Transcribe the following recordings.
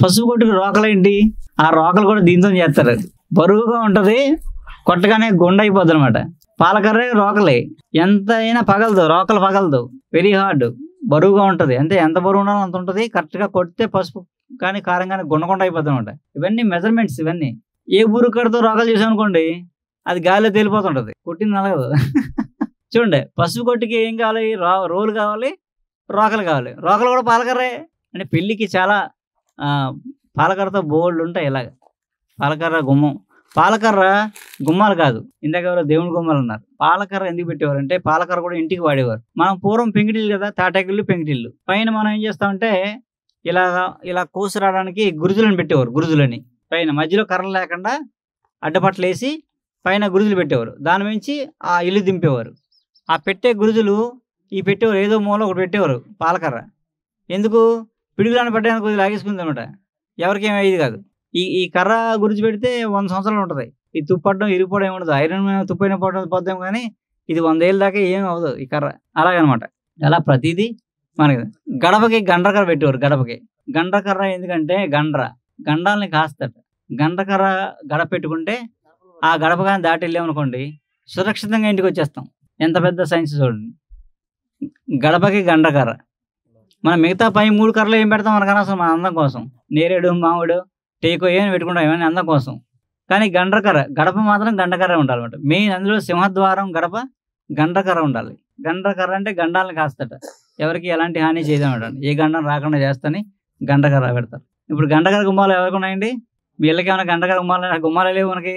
పసుపు కొట్టుకు రోకలు ఏంటి ఆ రోకలు కూడా దీంతో చేస్తారు బరువుగా ఉంటది కొట్టగానే గుండె అయిపోద్ది అనమాట పాలకర్రే రోకలే ఎంత అయినా పగలదు రోకలు పగలదు వెరీ హార్డ్ బరువుగా ఉంటది అంటే ఎంత బరువు ఉండాలో అంత ఉంటది కరెక్ట్ గా కొడితే పసుపు కానీ కారం కానీ గుండకొండ అయిపోద్ది అనమాట ఇవన్నీ మెజర్మెంట్స్ ఇవన్నీ ఏ ఊరు కడితో రోకలు చేసాం అనుకోండి అది గాలిలో తేలిపోతుంటది కొట్టింది నలగదు చూడండి పసుపు కొట్టుకి ఏం కావాలి రా రోలు కావాలి రోకలు కావాలి రోకలు కూడా పాలకర్రే అంటే పెళ్ళికి చాలా ఆ, పాలకర్రతో బోల్డ్ ఉంటాయి ఇలాగ పాలకర్ర గుమ్మం పాలకర్ర గుమ్మాలు కాదు ఇందాక ఎవరో దేవుని గుమ్మాలు ఉన్నారు పాలకర్ర ఎందుకు పెట్టేవారు అంటే పాలకర్ర కూడా ఇంటికి వాడేవారు మనం పూర్వం పెంకిటిల్లు కదా తాటాకిళ్ళు పెంకిటిల్లు పైన మనం ఏం చేస్తామంటే ఇలా ఇలా కోసి రావడానికి గురుజులను పెట్టేవారు గురుజులని పైన మధ్యలో కర్రలు లేకుండా అడ్డపట్లు వేసి పైన గురుజులు పెట్టేవారు దాని మించి ఆ ఇల్లు దింపేవారు ఆ పెట్టే గురుజులు ఈ పెట్టేవారు ఏదో మూల ఒకటి పెట్టేవారు పాలకర్ర ఎందుకు పిడుగులాన పట్టడానికి కొద్దిగా లాగేసుకుంది అనమాట ఎవరికి ఏమీ అయ్యేది కాదు ఈ ఈ కర్ర గురించి పెడితే వంద సంవత్సరాలు ఉంటుంది ఈ తుప్పడం ఇరిగిపోవడం ఏమి ఉండదు ఐరన్ తుప్పైన పోవడం పోద్దాం కానీ ఇది వంద ఏళ్ళ దాకా ఏం అవ్వదు ఈ కర్ర అలాగనమాట అలా ప్రతిదీ మనకి గడపకి గండ్రకర్ర పెట్టేవారు గడపకి గండ్రకర్ర ఎందుకంటే గండ్ర గండాలని కాస్తట గండ్రకర్ర గడప పెట్టుకుంటే ఆ గడప కానీ దాటి వెళ్ళామనుకోండి సురక్షితంగా ఇంటికి వచ్చేస్తాం ఎంత పెద్ద సైన్స్ చూడండి గడపకి గండ్రకర్ర మనం మిగతా పై మూడు కర్రలు ఏం పెడతాం మనకు అనవసరం మన అందం కోసం నేరేడు మామిడు టేకో ఏమైనా పెట్టుకుంటాం ఏమైనా అందం కోసం కానీ గండ్రకర్ర గడప మాత్రం గండకర్ర ఉండాలన్నమాట మెయిన్ అందులో సింహద్వారం గడప గండ్రకర్ర ఉండాలి గండ్రకర్ర అంటే గండాలను కాస్తట ఎవరికి ఎలాంటి హాని చేయదన్నమాట ఏ గండం రాకుండా చేస్తని గండకర్ర పెడతారు ఇప్పుడు గండకర్ర గుమ్మాలు ఎవరికి ఉన్నాయండి వీళ్ళకి ఏమైనా గండకర్ర గుమ్మాలు గుమ్మాలు లేవు మనకి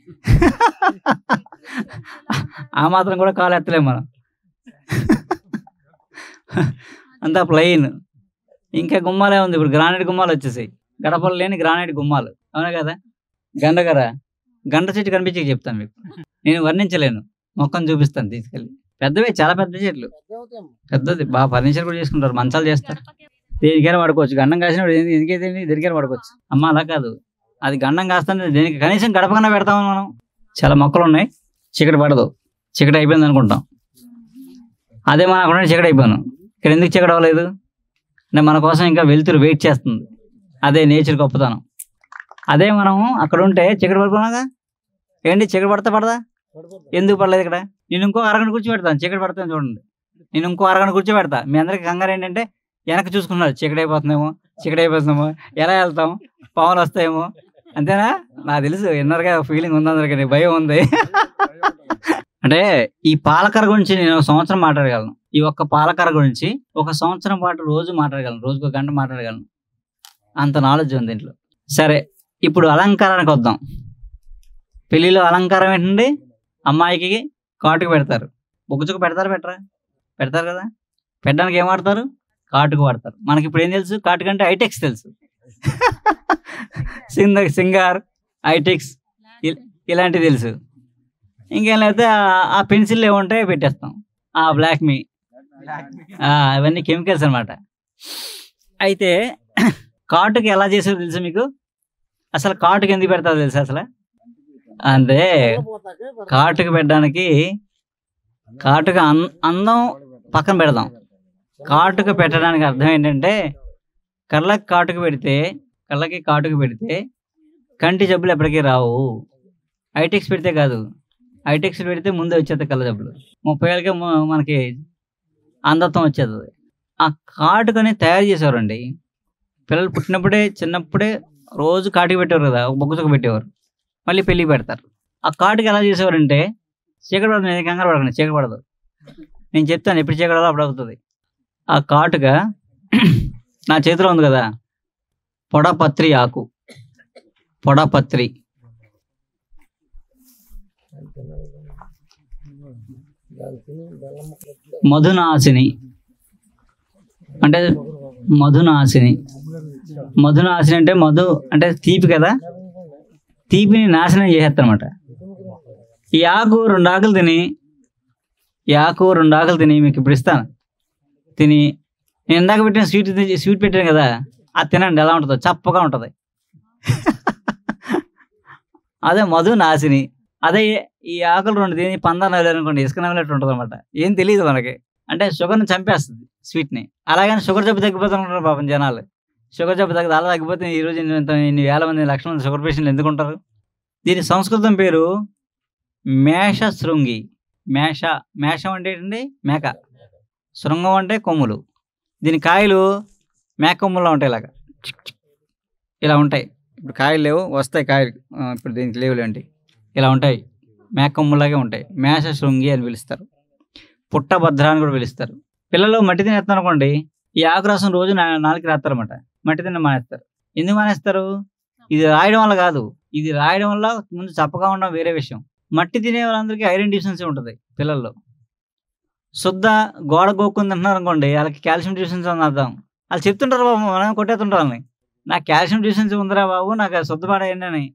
ఆ మాత్రం కూడా కాలు ఎత్తలేము మనం అంతా ప్లెయిన్ ఇంకా గుమ్మాలే ఉంది ఇప్పుడు గ్రానైట్ గుమ్మాలు వచ్చేసాయి గడపలు లేని గ్రానైట్ గుమ్మాలు అవునా కదా గండగర గండ చెట్టు కనిపించి చెప్తాను మీకు నేను వర్ణించలేను మొక్కను చూపిస్తాను తీసుకెళ్ళి పెద్దవే చాలా పెద్ద చెట్లు పెద్దది బాగా ఫర్నిచర్ కూడా చేసుకుంటారు మంచాలు చేస్తారు దేనికైనా వాడుకోవచ్చు గండం కాసినప్పుడు ఏంది- ఎందుకైతే ఏంది, దేనికైనా వాడుకోవచ్చు అమ్మ అలా కాదు అది గండం కాస్తానే దేనికి కనీసం గడపకన్నా పెడతామని మనం చాలా మొక్కలు ఉన్నాయి చీకటి పడదు చీకటి అయిపోయింది అనుకుంటాం అదే మనం అక్కడ చీకటి అయిపోయాను ఇక్కడ ఎందుకు చీకటి అవ్వలేదు అంటే మన కోసం ఇంకా వెలుతురు వెయిట్ చేస్తుంది అదే నేచర్ గొప్పతనం అదే మనం అక్కడ ఉంటే చీకటి పడిపోయినాగా ఏంటి చీకటి పడతా పడదా ఎందుకు పడలేదు ఇక్కడ నేను ఇంకో అరగంట కూర్చోబెడతాను చీకటి పడతాను చూడండి నేను ఇంకో అరగంట కూర్చోబెడతా మీ అందరికి కంగారు ఏంటంటే వెనక్కి చూసుకున్నారు చీకటి అయిపోతుందేమో చీకటి అయిపోతుందేమో ఎలా వెళ్తాం పాములు వస్తాయేమో అంతేనా నాకు తెలుసు ఎన్నరగా ఫీలింగ్ ఉంది అందరికీ భయం ఉంది అంటే ఈ పాలకర గురించి నేను ఒక సంవత్సరం మాట్లాడగలను ఈ ఒక్క పాలకర గురించి ఒక సంవత్సరం పాటు రోజు మాట్లాడగలను రోజుకు ఒక గంట మాట్లాడగలను అంత నాలెడ్జ్ ఉంది దీంట్లో సరే ఇప్పుడు అలంకారానికి వద్దాం పెళ్లిలో అలంకారం ఏంటండి అమ్మాయికి కాటుకు పెడతారు బొగ్గుచుకు పెడతారు పెట్టరా పెడతారు కదా పెట్టడానికి ఏం వాడతారు కాటుకు వాడతారు మనకి ఇప్పుడు ఏం తెలుసు కాటుకు అంటే ఐటెక్స్ తెలుసు సింగ సింగార్ ఐటెక్స్ ఇల్- ఇలాంటివి తెలుసు ఇంకేం లేకపోతే ఆ- ఆ పెన్సిల్ ఏముంటాయో పెట్టేస్తాం ఆ బ్లాక్ మీ అవన్నీ కెమికల్స్ అన్నమాట అయితే కాటుకి ఎలా చేసారో తెలుసు మీకు అసలు కాటుకి ఎందుకు పెడతారో తెలుసా అసలు అంటే కాటుకు పెట్టడానికి కాటుక అన్- అందం పక్కన పెడదాం కాటుక పెట్టడానికి అర్థం ఏంటంటే కళ్ళకి కాటుక పెడితే కళ్ళకి కాటుక పెడితే కంటి జబ్బులు ఎప్పటికీ రావు ఐటెక్స్ పెడితే కాదు ఐటెక్స్ పెడితే ముందే వచ్చేది కళ్ళ జబ్బులు ముప్పై ఏళ్ళకే మ- మనకి అంధత్వం వచ్చేది ఆ కాటుకని తయారు చేసేవారండి పిల్లలు పుట్టినప్పుడే చిన్నప్పుడే రోజు కాటుక పెట్టేవారు కదా ఒక బొగ్గుచుక్క పెట్టేవారు మళ్ళీ పెళ్ళి పెడతారు ఆ కాటుక ఎలా చేసేవారంటే చీకటి పడదు నేను కంగారు పడకండి చీకటి పడదు నేను చెప్తాను ఎప్పుడు చీకటి పడదో అప్పుడు అవుతుంది ఆ కాటుక నా చేతిలో ఉంది కదా పొడపత్రి ఆకు పొడపత్రి మధునాశిని అంటే మధునాశిని మధునాశిని అంటే మధు అంటే తీపి కదా తీపిని నాశనం చేసేస్తారనమాట ఈ ఆకు రెండు ఆకులు తిని ఈ ఆకు రెండు ఆకులు తిని మీకు ఇప్పుడు ఇస్తాను తిని నేను ఇందాక పెట్టిన స్వీట్ తెచ్చి- స్వీట్ పెట్టాను కదా అది తినండి ఎలా ఉంటుందో చప్పగా ఉంటుంది అదే మధు నాశిని అదే ఈ ఆకులు రెండు తిని పందా నవ్వలేదు అనుకోండి ఇసుక నవ్వినట్టు ఉంటుంది అనమాట ఏం తెలియదు మనకి అంటే షుగర్ని చంపేస్తుంది స్వీట్ని అలాగని షుగర్ జబ్బు తగ్గిపోతున్నారు పాపం జనాలు షుగర్ జబ్బు తగ్గదు అలా తగ్గిపోతే ఈ రోజు ఇన్ని- ఇంత ఇన్ని వేల మంది లక్షల మంది షుగర్ పేషెంట్లు ఎందుకు ఉంటారు దీని సంస్కృతం పేరు మేష శృంగి మేష మేషం అంటే ఏంటండి మేక శృంగం అంటే కొమ్ములు దీని కాయలు మేక కొమ్ముల్లో ఉంటాయి ఇలాగా చిక్ చిక్. ఇలా ఉంటాయి ఇప్పుడు కాయలు లేవు వస్తాయి కాయలు ఆ, ఇప్పుడు దీనికి లేవులేంటి ఇలా ఉంటాయి మేక కొమ్ములాగే ఉంటాయి మేష శృంగి అని పిలుస్తారు పుట్టభద్ర అని కూడా పిలుస్తారు పిల్లలు మట్టి తినేస్తారు అనుకోండి ఈ ఆకు రసం రోజు నా- నాలుగు రాస్తారన్నమాట మట్టి తిన్న మానేస్తారు ఎందుకు మానేస్తారు ఇది రాయడం వల్ల కాదు ఇది రాయడం వల్ల ముందు చప్పగా ఉండడం వేరే విషయం మట్టి తినే వాళ్ళందరికీ ఐరన్ డిఫిషియన్సీ ఉంటుంది పిల్లల్లో శుద్ధ గోడ గోక్కుని తింటున్నారు అనుకోండి వాళ్ళకి కాల్షియం డిఫిషియన్సీ ఉంది అర్థం వాళ్ళు చెప్తుంటారు బాబు మనం కొట్టేస్తుంటారు వాళ్ళని నాకు కాల్షియం డిఫిషియన్సీ ఉందిరా బాబు నాకు అది శుద్ధ పడేయండి అని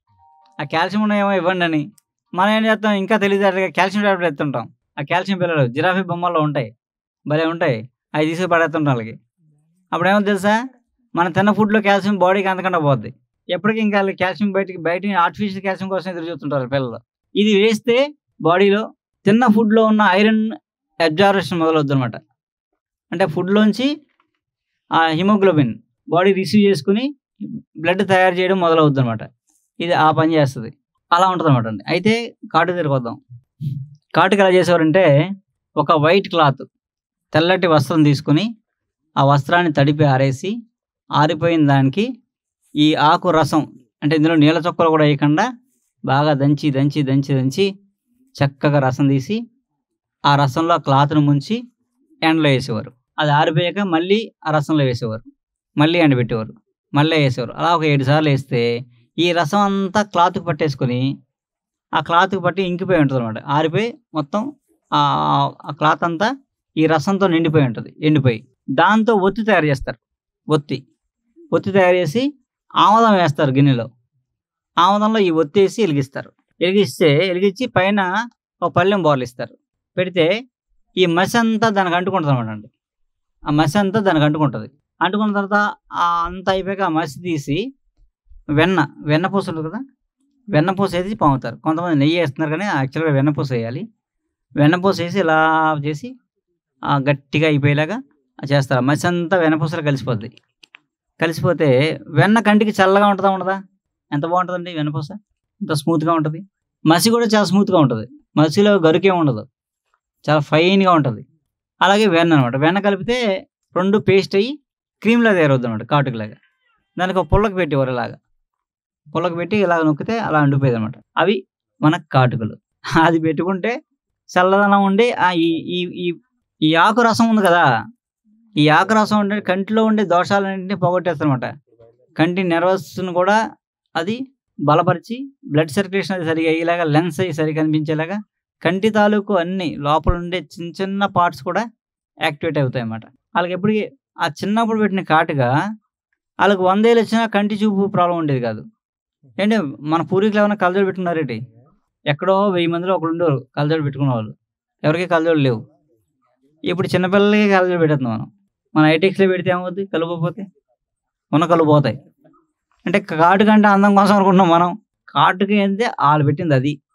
ఆ కాల్షియం ఉన్నాయేమో ఇవ్వండి అని మనం ఏం చేస్తాం ఇంకా తెలియదు కాల్షియం టాబ్లెట్ ఎత్తుంటాం ఆ కాల్షియం పిల్లలు జిరాఫీ బొమ్మల్లో ఉంటాయి భలే ఉంటాయి అవి తీసుకు పడేస్తుంటాం వాళ్ళకి అప్పుడు ఏమో తెలుసా మనం తిన్న ఫుడ్లో కాల్షియం బాడీకి అందకుండా పోద్ది ఎప్పటికీ ఇంకా వాళ్ళు కాల్షియం బయటికి బయట ఆర్టిఫిషియల్ కాల్షియం కోసం ఎదురు చూస్తుంటారు పిల్లలు ఇది వేస్తే బాడీలో తిన్న ఫుడ్లో ఉన్న ఐరన్ అబ్జార్వేషన్ మొదలవుద్ది అనమాట అంటే ఫుడ్లోంచి ఆ హిమోగ్లోబిన్ బాడీ రిసీవ్ చేసుకుని బ్లడ్ తయారు చేయడం మొదలవుద్ది అనమాట ఇది ఆ పని చేస్తుంది అలా ఉంటుంది అనమాట అండి అయితే కాటు తిరిగొద్దాం కాటుకి ఎలా చేసేవారంటే ఒక వైట్ క్లాత్ తెల్లటి వస్త్రం తీసుకుని ఆ వస్త్రాన్ని తడిపి ఆరేసి ఆరిపోయిన దానికి ఈ ఆకు రసం అంటే ఇందులో నీళ్ళ చొక్కలు కూడా వేయకుండా బాగా దంచి దంచి దంచి దంచి చక్కగా రసం తీసి ఆ రసంలో ఆ క్లాత్ను ముంచి ఎండలో వేసేవారు అది ఆరిపోయాక మళ్ళీ ఆ రసంలో వేసేవారు మళ్ళీ ఎండబెట్టేవారు మళ్ళీ వేసేవారు అలా ఒక ఏడు సార్లు వేస్తే ఈ రసం అంతా క్లాత్కి పట్టేసుకొని ఆ క్లాత్కి పట్టి ఇంకిపోయి ఉంటుంది అనమాట ఆరిపోయి మొత్తం ఆ ఆ క్లాత్ అంతా ఈ రసంతో నిండిపోయి ఉంటుంది ఎండిపోయి దాంతో ఒత్తి తయారు చేస్తారు ఒత్తి ఒత్తి తయారు చేసి ఆముదం వేస్తారు గిన్నెలో ఆముదంలో ఈ ఒత్తి వేసి వెలిగిస్తారు వెలిగిస్తే వెలిగించి పైన ఒక పళ్ళెం బోర్లిస్తారు పెడితే ఈ మసి అంతా దానికి అంటుకుంటుంది అనమాట అండి ఆ మసి అంతా దానికి అంటుకుంటుంది అంటుకున్న తర్వాత ఆ అంతా అయిపోయాక ఆ మసి తీసి వెన్న వెన్నపూస ఉంటుంది కదా వెన్నపూస వేసి పాముతారు కొంతమంది నెయ్యి వేస్తున్నారు కానీ యాక్చువల్గా వెన్నపూస వేయాలి వెన్నపూస వేసి ఇలా చేసి ఆ గట్టిగా అయిపోయేలాగా చేస్తారు ఆ మసి అంతా వెన్నపూసలో కలిసిపోద్ది కలిసిపోతే వెన్న కంటికి చల్లగా ఉంటుందా ఉండదా ఎంత బాగుంటుందండి వెన్నపూస ఎంత స్మూత్గా ఉంటుంది మసి కూడా చాలా స్మూత్గా ఉంటుంది మసిలో గరుకే ఉండదు చాలా ఫైన్గా ఉంటుంది అలాగే వెన్న అనమాట వెన్న కలిపితే రెండు పేస్ట్ అయ్యి క్రీమ్లా తయారవుద్ది అనమాట కాటుకులాగా దానికి ఒక పుల్లకి పెట్టేవారు ఇలాగా పుల్లకి పెట్టి ఇలాగ నొక్కితే అలా ఉండిపోయేది అనమాట అవి మన కాటుకలు అది పెట్టుకుంటే చల్లదనం ఉండి ఆ ఈ ఈ ఈ ఈ ఆకు రసం ఉంది కదా ఈ ఆకు రసం ఉంటే కంటిలో ఉండే దోషాలన్నింటినీ పోగొట్టేస్తారనమాట కంటి నెర్వస్ను కూడా అది బలపరిచి బ్లడ్ సర్క్యులేషన్ అది సరిగా అయ్యేలాగా లెన్స్ అయ్యి సరిగా కనిపించేలాగా కంటి తాలూకు అన్ని లోపల ఉండే చిన్న చిన్న పార్ట్స్ కూడా యాక్టివేట్ అవుతాయి అన్నమాట వాళ్ళకి ఎప్పటికీ ఆ చిన్నప్పుడు పెట్టిన కాటుగా వాళ్ళకి వందేళ్ళు వచ్చినా కంటి చూపు ప్రాబ్లం ఉండేది కాదు ఏంటి మన పూర్వీకులు ఏమైనా కలజోడు పెట్టుకున్నారేంటి ఎక్కడో వెయ్యి మందిలో ఒకరు ఉండేవారు కలజోడు పెట్టుకున్న వాళ్ళు ఎవరికి కలజోడు లేవు ఇప్పుడు చిన్నపిల్లలకి కలజోడు పెట్టేస్తున్నాం మనం మన ఐటెక్స్లో పెడితే ఏమవుద్ది కలుపుపోతే ఉన్న కలుపు పోతాయి అంటే కాటు కంటే అందం కోసం అనుకుంటున్నాం మనం కాటుకి ఏంటే వాళ్ళు పెట్టింది అది